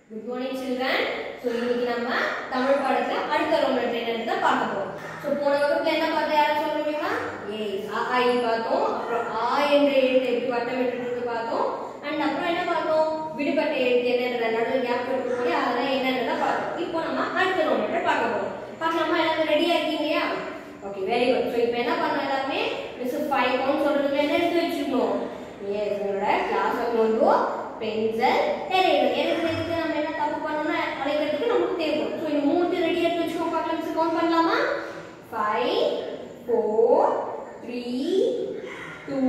good morning children so இன்னைக்கு நம்ம தமிழ் பாடத்துல அடுத்த ரோமன் லெட்டர் தான் பார்க்க போறோம் ஸோ போன வகுப்புல என்ன பார்த்தோம் யாரும் சொல்ல முடியுமா ஏஸ் அ ஆ, இ பார்த்தோம் அப்புறம் ஆ என்ற எழுத்து எப்படி வட்டமிட்டு பார்த்தோம் அண்ட் அப்புறம் என்ன பார்த்தோம் விடுபட்ட எழுத்து என்னன்றத நடுவில் கேப் விட்டு போய் அதெல்லாம் என்னன்றத பார்த்தோம் இப்போ நம்ம அடுத்த ரோமன் லெட்டர் பார்க்க போறோம் பார்க்கலாமா எல்லாரும் ரெடியா இருக்கீங்க இல்லையா ஓகே வெரி குட் ஸோ இப்போ என்ன பண்ணோம் எல்லாருமே மிஸ் ஃபைவ் கவுண்ட் சொல்றதுல என்ன எடுத்து வச்சிருக்கோம் எஸ் உங்களோட class notebook pencil eraser eraser எதுக்கு நம்ம என்ன தப்பு பண்ணோம்னா அழைக்கிறதுக்கு நமக்கு தேவைப்படும் ஸோ இந்த மூணு ரெடி எடுத்து வச்சுக்கோ பார்க்கலாம் மிஸ் கவுண்ட் பண்ணலாமா five four three two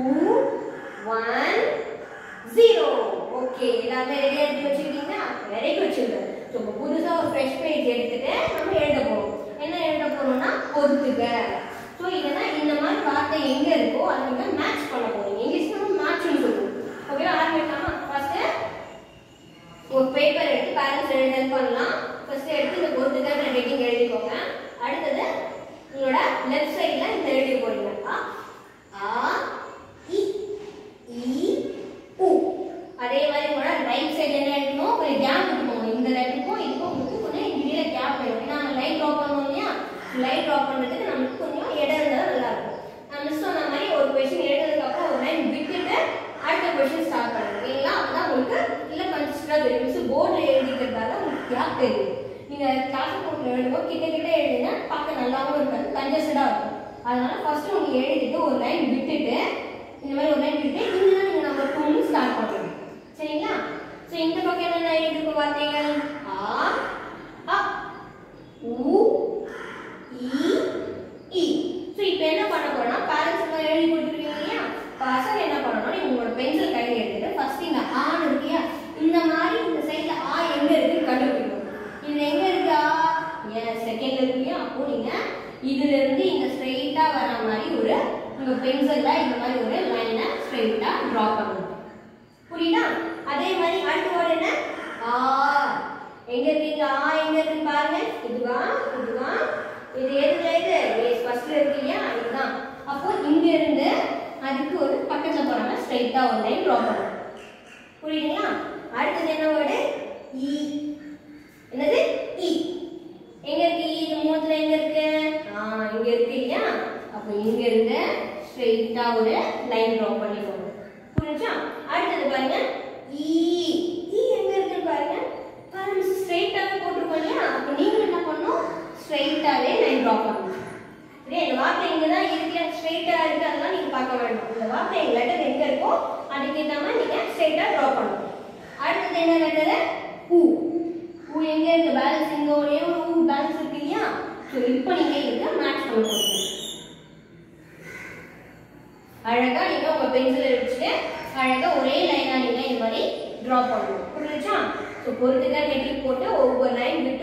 one zero okay எல்லாமே ரெடி எடுத்து வச்சிருக்கீங்களா வெரி குட் சில்ட்ரன் ஸோ இப்போ புதுசாக ஒரு ஃப்ரெஷ் பேஜ் எடுத்துட்டு நம்ம எழுத போகிறோம் என்ன எழுத போறோம்னா பொறுத்துக ஸோ இல்லைன்னா இந்த மாதிரி வார்த்தை எங்க இருக்கோ அதை நீங்க மேட்ச் பண்ண போறீங்க இங்கிலீஷ்ல நம்ம மேட்ச்னு சொல்லுவோம் ஓகேவா ஆரம்பிக்கலாமா ஃபர்ஸ்ட் ஒரு பேப்பர் எடுத்து பேரண்ட்ஸ் எழுத help பண்ணலாம் ஃபர்ஸ்ட் எடுத்து இந்த பொறுத்துக்கன்ற ஹெட்டிங் எழுதிக்கோங்க அடுத்தது உங்களோட லெஃப்ட் சைடுல இந்த எழுதி போறீங்க ஆ ஆ இ ஈ உ அதே மாதிரி உங்களோட ரைட் சைடுல என்ன எழுதணும் ஒரு கேப் விட்டுக்கோங்க இந்த லெட்டருக்கும் இதுக்கும் உங்களுக்கு கொஞ்சம் இடையில கேப் வேணும் ஏன்னா நம்ம லைன் ட்ரா பண்ணுவோம் இல்லையா லைன் ட்ரா பண்றதுக்கு நமக்கு கொஞ்சம் இடம் இருந்தால் நல்லா இருக்கும் நான் மிஸ் சொன்ன மாதிரி ஒரு கொஸ்டின் எழுதுறதுக்கு அப்புறம் ஒரு லைன் விட்டுட்டு அடுத்த கொஸ்டின் ஸ்டார்ட் பண்ணுங்க ஓகேங்களா அப்பதான் உங்களுக்கு இல்ல கன்சிஸ்டா தெரியும் மிஸ் போர்டில் எழுதிக்கிறதால உங்களுக்கு கேப் தெரியும் நீங்க கிளாஸ் போர்ட்ல எழுதும்போது கிட்ட கிட்ட எழுதுங்க பார்க்க நல்லாவும் இருக்காது கன்ஜஸ்டடா இருக்கும் அதனால ஃபர்ஸ்ட் உங்க எழுதிட்டு ஒரு லைன் விட்டுட்டு இந்த மாதிரி ஒரு லைன் விட்டு இங்க நீங்க நம்பர் டூன்னு ஸ்டார்ட் பண்ணுங்க சரிங்களா ஸோ இந்த பக்கம் என்னென்ன எழுதிருக்கு வார்த்தைகள் ஆ அ உ இ இ ஸோ இப்போ என்ன பண்ண போறோம்னா பேரண்ட்ஸ் எல்லாம் எழுதி கொடுத்துருக்கீங்க இல்லையா பசங்க என்ன பண்ணணும் நீங்க உங்களோட பென்சில் கையில் எடுத்துட்டு ஃபர்ஸ்ட் இந்த ஆன் இருக்கு இல்லையா இந்த மாதிரி இந்த சைட்ல ஆ எங்க இருக்குன்னு கண்டுபிடிக்கணும் இது எங்க இருக்கு ஆ ஏன் செகண்ட்ல இருக்கு இல்லையா அப்போ நீங்க இதுல இருந்து இங்க ஸ்ட்ரைட்டா வர மாதிரி ஒரு உங்க பென்சில்ல இந்த மாதிரி ஒரு லைனை ஸ்ட்ரைட்டா டிரா பண்ணணும் புரியுதா அதே மாதிரி அடுத்த வேர்டு என்ன ஆ எங்க இருக்கீங்க ஆ எங்க இருக்குன்னு பாருங்க இதுவா இதுவா இது எதுல இது எஸ் ஃபர்ஸ்ட்ல இருக்கு இல்லையா இதுதான் அப்போ இங்க இருந்து அதுக்கு ஒரு பக்கத்துல போறாங்க ஸ்ட்ரைட்டா ஒரு லைன் டிரா பண்ணணும் புரியுதுங்களா அடுத்தது என்ன வேர்டு இ என்னது இ எங்க இருக்கு இ இந்த மூணுத்துல எங்க இருக்கு ஆ இங்க இருக்கு இல்லையா அப்போ இங்க இருந்து ஸ்ட்ரைட்டா ஒரு லைன் டிரா பண்ணிக்கோங்க புரிஞ்சா அடுத்தது பாருங்க ஈ ஈ எங்க இருக்குன்னு பாருங்க பாருங்க ஸ்ட்ரைட்டாவே போட்டுருக்கோம் இல்லையா அப்போ நீங்க என்ன பண்ணணும் ஸ்ட்ரைட்டாவே லைன் டிரா பண்ணணும் இதே இந்த வார்த்தை இங்க தான் இருக்கு ஸ்ட்ரைட்டா இருக்கு அதெல்லாம் நீங்க பார்க்க வேண்டாம் இந்த வார்த்தை எங்க லெட்டர் எங்க இருக்கோ அதுக்கு ஏற்ற மாதிரி நீங்க ஸ்ட்ரைட்டா டிரா பண்ணணும் அடுத்தது என்ன லெட்டர் ஊ ஊ எங்க இருக்கு பேலன்ஸ் இங்க ஒரே ஒரு ஊ பேலன்ஸ் இருக்கு இல்லையா ஸோ இப்போ நீங்க இதுக்கு மேட்ச் பண்ண போறீங்க அழகா நீங்க உங்க பென்சிலை வச்சுட்டு அழகா ஒரே லைனா நீங்க இந்த மாதிரி டிரா பண்ணணும் புரிஞ்சுச்சா ஸோ பொறுத்துக்க நெட்டி போட்டு ஒவ்வொரு லைன் விட்டு